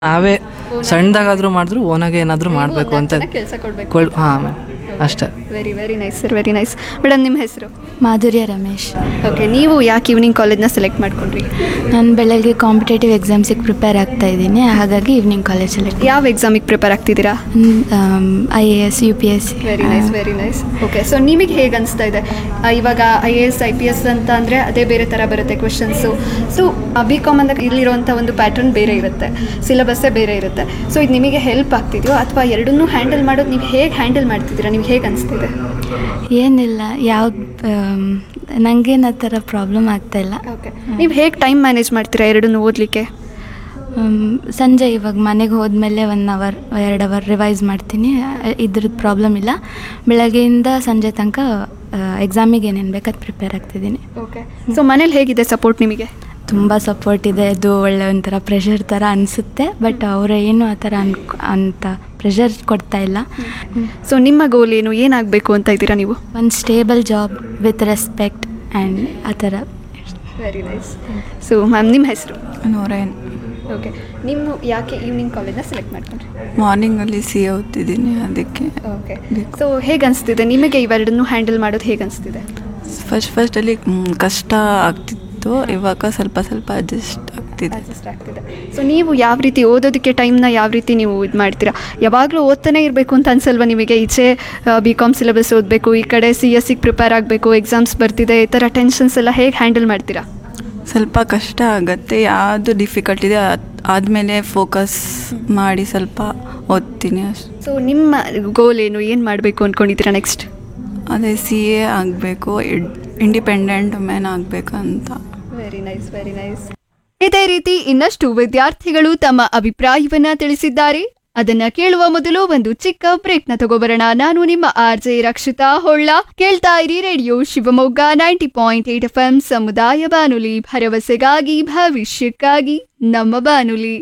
ನಾವೇ ಸಣ್ಣದಾಗಾದ್ರೂ ಮಾಡಿದ್ರು ಓನಾಗೆ ಏನಾದರೂ ಮಾಡಬೇಕು ಅಂತ ಕೆಲಸ ಕೊಡಬೇಕು ಕೊಳ್ ಹಾಂ ಮ್ಯಾಮ್ ಅಷ್ಟೇ very very nice sir very nice madam ನಿಮ್ಮ ಹೆಸರು ಮಾಧುರ್ಯ ರಮೇಶ್ ಓಕೆ ನೀವು ಯಾಕೆ ಈವ್ನಿಂಗ್ ಕಾಲೇಜ್ನ ಸೆಲೆಕ್ಟ್ ಮಾಡ್ಕೊಂಡ್ರಿ ನಾನು ಬೆಳಗ್ಗೆ ಕಾಂಪಿಟೇಟಿವ್ ಎಕ್ಸಾಮ್ಸಿಗೆ ಪ್ರಿಪೇರ್ ಆಗ್ತಾ ಇದ್ದೀನಿ ಹಾಗಾಗಿ ಈವ್ನಿಂಗ್ ಕಾಲೇಜಲ್ಲಿ ಯಾವ ಎಕ್ಸಾಮಿಗೆ ಪ್ರಿಪೇರ್ ಆಗ್ತಿದ್ದೀರಾ I A S U P S C very nice very nice okay so ನಿಮಗೆ ಹೇಗೆ ಅನಿಸ್ತಾ ಇದೆ ಆ, ಇವಾಗ I A S I P S ಅಂತ ಅಂದರೆ ಅದೇ ಬೇರೆ ಥರ ಬರುತ್ತೆ ಕ್ವೆಶನ್ಸು ಸೊ ಬಿ ಕಾಮ್ ಅಂದಾಗ ಇಲ್ಲಿರುವಂಥ ಒಂದು ಪ್ಯಾಟರ್ನ್ ಬೇರೆ ಇರುತ್ತೆ ಸಿಲೆಬಸ್ಸೇ ಬೇರೆ ಇರುತ್ತೆ ಸೊ ಇದು ನಿಮಗೆ ಹೆಲ್ಪ್ ಆಗ್ತಿದೆಯೋ ಅಥವಾ ಎರಡನ್ನೂ ಹ್ಯಾಂಡಲ್ ಮಾಡೋದು ನೀವು ಹೇಗೆ ಹ್ಯಾಂಡಲ್ ಮಾಡ್ತಿದ್ದೀರಾ ನೀವು ಹೇಗೆ ಅನಿಸ್ತಿದೆ ಏನಿಲ್ಲ ಯಾವ್ದು ನನಗೇನು ಆ ಥರ ಪ್ರಾಬ್ಲಮ್ ಆಗ್ತಾಯಿಲ್ಲ ಓಕೆ ನೀವು ಹೇಗೆ ಟೈಮ್ ಮ್ಯಾನೇಜ್ ಮಾಡ್ತೀರಾ ಎರಡನ್ನೂ ಓದಲಿಕ್ಕೆ ಸಂಜೆ ಇವಾಗ ಮನೆಗೆ ಹೋದ್ಮೇಲೆ ಒನ್ ಅವರ್ ಎರಡು ಅವರ್ ರಿವೈಸ್ ಮಾಡ್ತೀನಿ ಇದ್ರದ್ದು ಪ್ರಾಬ್ಲಮ್ ಇಲ್ಲ ಬೆಳಗ್ಗೆಯಿಂದ ಸಂಜೆ ತನಕ ಎಕ್ಸಾಮಿಗೆ ಏನೇನು ಬೇಕು ಅದು ಪ್ರಿಪೇರ್ ಆಗ್ತಿದ್ದೀನಿ ಓಕೆ ಸೊ ಮನೇಲಿ ಹೇಗಿದೆ ಸಪೋರ್ಟ್ ನಿಮಗೆ ತುಂಬ ಸಪೋರ್ಟ್ ಇದೆ ಅದು ಒಳ್ಳೆ ಒಂಥರ ಪ್ರೆಷರ್ ಥರ ಅನಿಸುತ್ತೆ ಬಟ್ ಅವರು ಏನು ಆ ಥರ ಅನ್ ಅಂತ ಪ್ರೆಷರ್ ಕೊಡ್ತಾ ಇಲ್ಲ ಸೊ ನಿಮ್ಮ ಗೋಲ್ ಏನು ಏನಾಗಬೇಕು ಅಂತ ಇದ್ದೀರಾ ನೀವು ಒಂದು stable job with respect and ಆ ಥರ ವೆರಿ ನೈಸ್ ಸೊ ಮ್ಯಾಮ್ ನಿಮ್ಮ ಹೆಸರು ನೂರೇನ್ ಓಕೆ ನಿಮ್ಮ ಯಾಕೆ ಈವ್ನಿಂಗ್ ಕಾಲೇಜ್ನ ಸೆಲೆಕ್ಟ್ ಮಾಡ್ಕೊಂಡ್ರಿ ಮಾರ್ನಿಂಗಲ್ಲಿ ಸಿ ಓದ್ತಿದ್ದೀನಿ ಅದಕ್ಕೆ ಓಕೆ ಬೇಕು. ಸೊ ಹೇಗೆ ಅನಿಸ್ತಿದೆ ನಿಮಗೆ ಇವೆರಡನ್ನೂ ಹ್ಯಾಂಡಲ್ ಮಾಡೋದು ಹೇಗೆ ಅನಿಸ್ತಿದೆ ಫಸ್ಟ್ ಫಸ್ಟಲ್ಲಿ ಕಷ್ಟ ಆಗ್ತಿತ್ತು ಇವಾಗ ಸ್ವಲ್ಪ ಸ್ವಲ್ಪ ಅಡ್ಜಸ್ಟ್ ಆಗ್ತಿದೆ ಅಡ್ಜಸ್ಟ್ ಆಗ್ತಿದೆ ಸೊ ನೀವು ಯಾವ ರೀತಿ ಓದೋದಕ್ಕೆ ಟೈಮ್ನ ಯಾವ ರೀತಿ ನೀವು ಇದು ಮಾಡ್ತೀರಾ ಯಾವಾಗಲೂ ಓದ್ತಾನೆ ಇರಬೇಕು ಅಂತ ಅನ್ಸಲ್ವಾ ನಿಮಗೆ ಈಚೆ ಬಿ ಕಾಮ್ ಸಿಲೆಬಸ್ ಓದಬೇಕು ಈ ಕಡೆ ಸಿ ಎಸ್ ಸಿಗೆ ಪ್ರಿಪೇರ್ ಆಗಬೇಕು ಎಕ್ಸಾಮ್ಸ್ ಬರ್ತಿದೆ ಈ ಥರ ಟೆನ್ಷನ್ಸ್ ಎಲ್ಲ ಹೇಗೆ ಹ್ಯಾಂಡಲ್ ಮಾಡ್ತೀರಾ ಸ್ವಲ್ಪ ಕಷ್ಟ ಆಗತ್ತೆ ಯಾವುದು ಡಿಫಿಕಲ್ಟ್ ಇದೆ ಆದಮೇಲೆ ಫೋಕಸ್ ಮಾಡಿ ಸ್ವಲ್ಪ ಓದ್ತೀನಿ ಅಷ್ಟು ಸೊ ನಿಮ್ಮ ಗೋಲ್ ಏನು ಏನು ಮಾಡಬೇಕು ಅಂದ್ಕೊಂಡಿದ್ದೀರಾ ನೆಕ್ಸ್ಟ್ ಅದೇ ಸಿ ಎ ಆಗಬೇಕು ಇಂಡಿಪೆಂಡೆಂಟ್ ವುಮೆನ್ ಆಗಬೇಕಂತ ವೆರಿ ನೈಸ್ ವೆರಿ ನೈಸ್ ಇದೇ ರೀತಿ ಇನ್ನಷ್ಟು ವಿದ್ಯಾರ್ಥಿಗಳು ತಮ್ಮ ಅಭಿಪ್ರಾಯವನ್ನ ತಿಳಿಸಿದ್ದಾರೆ ಅದನ್ನ ಕೇಳುವ ಮೊದಲು ಒಂದು ಚಿಕ್ಕ ಬ್ರೇಕ್ನ ತಗೋಬರೋಣ ನಾನು ನಿಮ್ಮ ಆರ್ ಜೆ ರಕ್ಷಿತಾ ಹೊಳ್ಳ ಕೇಳ್ತಾ ಇರಿ radio Shivamogga ninety point eight F M ಸಮುದಾಯ ಬಾನುಲಿ ಭರವಸೆಗಾಗಿ ಭವಿಷ್ಯಕ್ಕಾಗಿ ನಮ್ಮ ಬಾನುಲಿ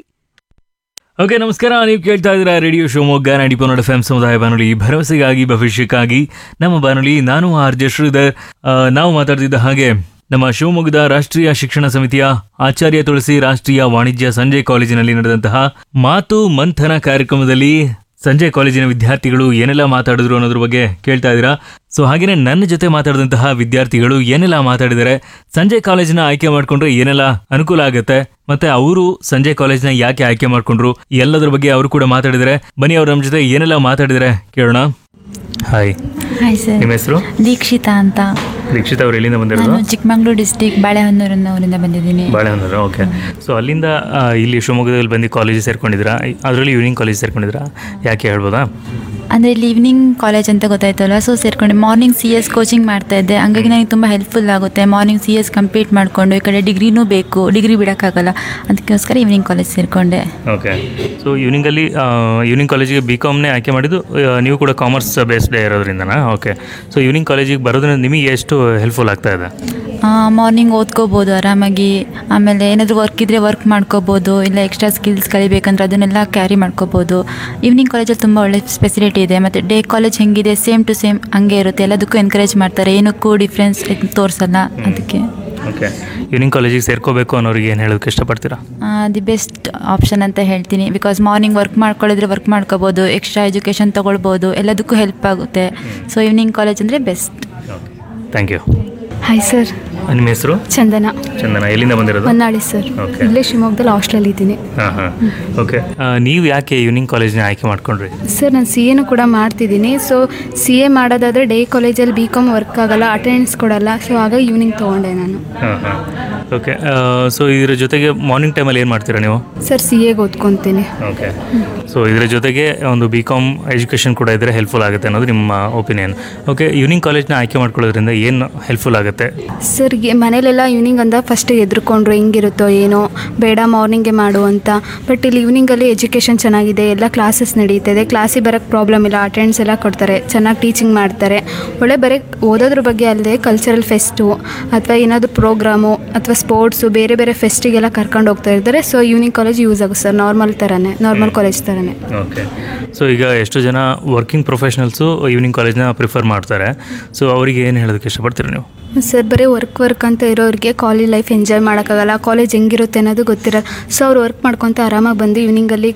ಓಕೆ ನಮಸ್ಕಾರ ನೀವು ಕೇಳ್ತಾ ಇದ್ದೀರಾ ರೇಡಿಯೋ ಶಿವಮೊಗ್ಗ ನೈಂಟಿ ಪೊನ್ನಡ ಎಫ್ ಎಂ ಸಮುದಾಯ ಬಾನುಲಿ ಭರವಸೆಗಾಗಿ ಭವಿಷ್ಯಕ್ಕಾಗಿ ನಮ್ಮ ಬಾನುಲಿ ನಾನು ಆರ್ ಜೆ ಶ್ರೀಧರ್ ಆ, ನಾವು ಮಾತಾಡ್ತಿದ್ದ ಹಾಗೆ ನಮ್ಮ ಶಿವಮೊಗ್ಗದ ರಾಷ್ಟ್ರೀಯ ಶಿಕ್ಷಣ ಸಮಿತಿಯ ಆಚಾರ್ಯ ತುಳಸಿ ರಾಷ್ಟ್ರೀಯ ವಾಣಿಜ್ಯ ಸಂಜೆ ಕಾಲೇಜಿನಲ್ಲಿ ನಡೆದಂತಹ ಮಾತು ಮಂಥನ ಕಾರ್ಯಕ್ರಮದಲ್ಲಿ ಸಂಜೆ ಕಾಲೇಜಿನ ವಿದ್ಯಾರ್ಥಿಗಳು ಏನೆಲ್ಲ ಮಾತಾಡಿದ್ರು ಅನ್ನೋದ್ರ ಬಗ್ಗೆ ಕೇಳ್ತಾ ಇದ್ದೀರಾ ಸೊ ಹಾಗೇನೆ ನನ್ನ ಜೊತೆ ಮಾತಾಡಿದಂತಹ ವಿದ್ಯಾರ್ಥಿಗಳು ಏನೆಲ್ಲ ಮಾತಾಡಿದ್ದಾರೆ ಸಂಜೆ ಕಾಲೇಜಿನ ಆಯ್ಕೆ ಮಾಡ್ಕೊಂಡ್ರೆ ಏನೆಲ್ಲ ಅನುಕೂಲ ಆಗುತ್ತೆ ಮತ್ತೆ ಅವರು ಸಂಜೆ ಕಾಲೇಜ್ನ ಯಾಕೆ ಆಯ್ಕೆ ಮಾಡ್ಕೊಂಡ್ರು ಎಲ್ಲದ್ರ ಬಗ್ಗೆ ಅವರು ಕೂಡ ಮಾತಾಡಿದ್ದಾರೆ ಬನ್ನಿ ಅವ್ರು ನಮ್ಮ ಜೊತೆ ಏನೆಲ್ಲ ಮಾತಾಡಿದ್ದಾರೆ ಕೇಳೋಣ ಹಾಯ್ ಹಾಯ್ ಸರ್ ನಿಮ್ಮ ಹೆಸರು ದೀಕ್ಷಿತಾ ಅಂತ ದೀಕ್ಷಿತ್ ಅವ್ರು ಎಲ್ಲಿಂದ ಬಂದಿರೋದು ನಾನು ಚಿಕ್ಕಮಂಗ್ಳೂರು ಡಿಸ್ಟಿಕ್ ಬಾಳೆಹೊನ್ನೂರಿನವರಿಂದ ಬಂದಿದ್ದೀನಿ ಬಾಳೆಹೊನ್ನೂರು ಓಕೆ ಸೊ ಅಲ್ಲಿಂದ ಆ, ಇಲ್ಲಿ ಶಿವಮೊಗ್ಗದಲ್ಲಿ ಬಂದು ಕಾಲೇಜಿಗೆ ಸೇರ್ಕೊಂಡಿದ್ರಾ ಅದರಲ್ಲಿ ಈವ್ನಿಂಗ್ ಕಾಲೇಜ್ ಸೇರ್ಕೊಂಡಿದ್ರಾ ಯಾಕೆ ಹೇಳ್ಬೋದಾ ಅಂದರೆ ಇಲ್ಲಿ ಈವ್ನಿಂಗ್ ಕಾಲೇಜ್ ಅಂತ ಗೊತ್ತಾಯ್ತಲ್ಲ ಸೊ ಸೇರ್ಕೊಂಡು ಮಾರ್ನಿಂಗ್ ಸಿ ಎಸ್ ಕೋಚಿಂಗ್ ಮಾಡ್ತಾ ಇದ್ದೆ ಹಂಗಾಗಿ ನನಗೆ ತುಂಬ ಹೆಲ್ಪ್ಫುಲ್ ಆಗುತ್ತೆ ಮಾರ್ನಿಂಗ್ ಸಿ ಎಸ್ ಕಂಪ್ಲೀಟ್ ಮಾಡಿಕೊಂಡು ಈ ಕಡೆ ಡಿಗ್ರಿನೂ ಬೇಕು ಡಿಗ್ರಿ ಬಿಡೋಕ್ಕಾಗಲ್ಲ ಅದಕ್ಕೋಸ್ಕರ ಈವ್ನಿಂಗ್ ಕಾಲೇಜ್ ಸೇರಿಕೊಂಡೆ ಓಕೆ ಸೊ ಈವ್ನಿಂಗಲ್ಲಿ ಈವ್ನಿಂಗ್ ಕಾಲೇಜಿಗೆ ಬಿ ಕಾಮ್ನೇ ಆಯ್ಕೆ ಮಾಡಿದ್ದು ಆ, ನೀವು ಕೂಡ ಕಾಮರ್ಸ್ ಬೇಸ್ಡ್ ಇರೋದ್ರಿಂದನಾ ಓಕೆ ಸೊ ಈವ್ನಿಂಗ್ ಕಾಲೇಜಿಗೆ ಬರೋದ್ರಿಂದ ನಿಮಗೆ ಎಷ್ಟು ಹೆಲ್ಪ್ಫುಲ್ ಆಗ್ತಾ ಇದೆ ಮಾರ್ನಿಂಗ್ ಓದ್ಕೋಬೋದು ಆರಾಮಾಗಿ ಆಮೇಲೆ ಏನಾದರೂ ವರ್ಕ್ ಇದ್ದರೆ ವರ್ಕ್ ಮಾಡ್ಕೋಬೋದು ಇಲ್ಲ ಎಕ್ಸ್ಟ್ರಾ ಸ್ಕಿಲ್ಸ್ ಕಲಿಬೇಕಂದ್ರೆ ಅದನ್ನೆಲ್ಲ ಕ್ಯಾರಿ ಮಾಡ್ಕೋಬೋದು ಈವ್ನಿಂಗ್ ಕಾಲೇಜಲ್ಲಿ ತುಂಬ ಒಳ್ಳೆ ಫೆಸಿಲಿಟಿ ಇದೆ ಮತ್ತು ಡೇ ಕಾಲೇಜ್ ಹೆಂಗಿದೆ ಸೇಮ್ ಟು ಸೇಮ್ ಹಂಗೆ ಇರುತ್ತೆ ಎಲ್ಲದಕ್ಕೂ ಎನ್ಕರೇಜ್ ಮಾಡ್ತಾರೆ ಏನಕ್ಕೂ ಡಿಫ್ರೆನ್ಸ್ ತೋರಿಸಲ್ಲ ಅದಕ್ಕೆ ಓಕೆ ಈವ್ನಿಂಗ್ ಕಾಲೇಜಿಗೆ ಸೇರ್ಕೋಬೇಕು ಅನ್ನೋರಿಗೆ ಏನು ಹೇಳೋದಕ್ಕೆ ಇಷ್ಟಪಡ್ತೀರಾ ದಿ ಬೆಸ್ಟ್ ಆಪ್ಷನ್ ಅಂತ ಹೇಳ್ತೀನಿ ಬಿಕಾಸ್ ಮಾರ್ನಿಂಗ್ ವರ್ಕ್ ಮಾಡ್ಕೊಳ್ಳಿದ್ರೆ ವರ್ಕ್ ಮಾಡ್ಕೋಬೋದು ಎಕ್ಸ್ಟ್ರಾ ಎಜುಕೇಷನ್ ತೊಗೊಳ್ಬೋದು ಎಲ್ಲದಕ್ಕೂ ಹೆಲ್ಪ್ ಆಗುತ್ತೆ ಸೊ ಈವ್ನಿಂಗ್ ಕಾಲೇಜ್ ಅಂದರೆ best okay thank you hi sir ನಿಮ್ಮ ಹೆಸರು ಚಂದನ ಚಂದನ ಎಲ್ಲಿಂದ ಬಂದಿರೋದು ಹೊನ್ನಾಳಿ ಸರ್ Okay. ಇಲ್ಲೇ ಶಿವಮೊಗ್ಗದಲ್ಲಿ ಹಾಸ್ಟೆಲಲ್ಲಿ ಇದ್ದೀನಿ ಹಾಂ ಹಾಂ ಓಕೆ ನೀವು ಯಾಕೆ ಈವ್ನಿಂಗ್ ಕಾಲೇಜ್ನ ಆಯ್ಕೆ ಮಾಡ್ಕೊಂಡ್ರಿ ಸರ್ ನಾನು ಸಿ ಎನು ಕೂಡ ಮಾಡ್ತಿದ್ದೀನಿ ಸೊ ಸಿ ಎ ಮಾಡೋದಾದರೆ ಡೇ ಕಾಲೇಜಲ್ಲಿ ಬಿ ಕಾಮ್ ವರ್ಕ್ ಆಗಲ್ಲ ಅಟೆಂಡೆನ್ಸ್ ಕೊಡಲ್ಲ ಸೊ ಹಾಗಾಗಿ ಈವ್ನಿಂಗ್ ತೊಗೊಂಡೆ ನಾನು ಹಾಂ ಹಾಂ ಓಕೆ ಸೊ ಇದ್ರ ಜೊತೆಗೆ ಮಾರ್ನಿಂಗ್ ಟೈಮಲ್ಲಿ ಏನು ಮಾಡ್ತೀರಾ ನೀವು ಸರ್ ಸಿ ಎಗೆ ಓದ್ಕೊತೀನಿ ಓಕೆ ಸೊ ಇದರ ಜೊತೆಗೆ ಒಂದು ಬಿ ಕಾಮ್ ಎಜುಕೇಷನ್ ಕೂಡ ಇದ್ದರೆ ಹೆಲ್ಪ್ಫುಲ್ ಆಗುತ್ತೆ ಅನ್ನೋದು ನಿಮ್ಮ ಒಪಿನಿಯನ್ ಓಕೆ ಈವ್ನಿಂಗ್ ಕಾಲೇಜ್ನ ಆಯ್ಕೆ ಮಾಡ್ಕೊಳ್ಳೋದ್ರಿಂದ ಏನು ಹೆಲ್ಪ್ಫುಲ್ ಆಗುತ್ತೆ ಸರ್ ಗೆ- ಮನೇಲೆಲ್ಲ ಈವ್ನಿಂಗ್ ಅಂದ ಫಸ್ಟ್ ಎದ್ರುಕೊಂಡ್ರು ಹೆಂಗಿರುತ್ತೋ ಏನೋ ಬೇಡ ಮಾರ್ನಿಂಗೆ ಮಾಡು ಅಂತ ಬಟ್ ಇಲ್ಲಿ ಈವ್ನಿಂಗಲ್ಲಿ ಎಜುಕೇಷನ್ ಚೆನ್ನಾಗಿದೆ ಎಲ್ಲ ಕ್ಲಾಸಸ್ ನಡೀತಿದೆ ಕ್ಲಾಸಿಗೆ ಬರೋಕ್ಕೆ ಪ್ರಾಬ್ಲಮ್ ಇಲ್ಲ ಅಟೆಂಡ್ಸ್ ಎಲ್ಲ ಕೊಡ್ತಾರೆ ಚೆನ್ನಾಗಿ ಟೀಚಿಂಗ್ ಮಾಡ್ತಾರೆ ಒಳ್ಳೆ ಬರೀ ಓದೋದ್ರ ಬಗ್ಗೆ ಅಲ್ಲದೆ ಕಲ್ಚರಲ್ ಫೆಸ್ಟು ಅಥವಾ ಏನಾದರೂ ಪ್ರೋಗ್ರಾಮು ಅಥವಾ ಸ್ಪೋರ್ಟ್ಸು ಬೇರೆ ಬೇರೆ ಫೆಸ್ಟಿಗೆಲ್ಲ ಕರ್ಕೊಂಡು ಹೋಗ್ತಾ ಇರ್ತಾರೆ ಸೊ ಈವ್ನಿಂಗ್ ಕಾಲೇಜ್ ಯೂಸ್ ಆಗುತ್ತೆ ಸರ್ ನಾರ್ಮಲ್ ಥರನೇ ನಾರ್ಮಲ್ ಕಾಲೇಜ್ ಥರನೇ ಓಕೆ ಸೊ ಈಗ ಎಷ್ಟು ಜನ ವರ್ಕಿಂಗ್ ಪ್ರೊಫೆಷ್ನಲ್ಸು ಈವ್ನಿಂಗ್ ಕಾಲೇಜ್ನ ಪ್ರಿಫರ್ ಮಾಡ್ತಾರೆ ಸೊ ಅವರಿಗೆ ಏನು ಹೇಳೋದಕ್ಕೆ ಇಷ್ಟಪಡ್ತೀರಾ ನೀವು ಸರ್ ಬರೀ ವರ್ಕ್ ವರ್ಕ್ ಅಂತ ಇರೋರಿಗೆ ಕಾಲೇಜ್ ಲೈಫ್ ಎಂಜಾಯ್ ಮಾಡೋಕ್ಕಾಗಲ್ಲ ಕಾಲೇಜ್ ಹೆಂಗಿರುತ್ತೆ ಅನ್ನೋದು ಗೊತ್ತಿರಲ್ಲ ಸೊ ಅವ್ರು ವರ್ಕ್ ಮಾಡ್ಕೊತ ಆರಾಮಾಗಿ ಬಂದು ಈವ್ನಿಂಗಲ್ಲಿ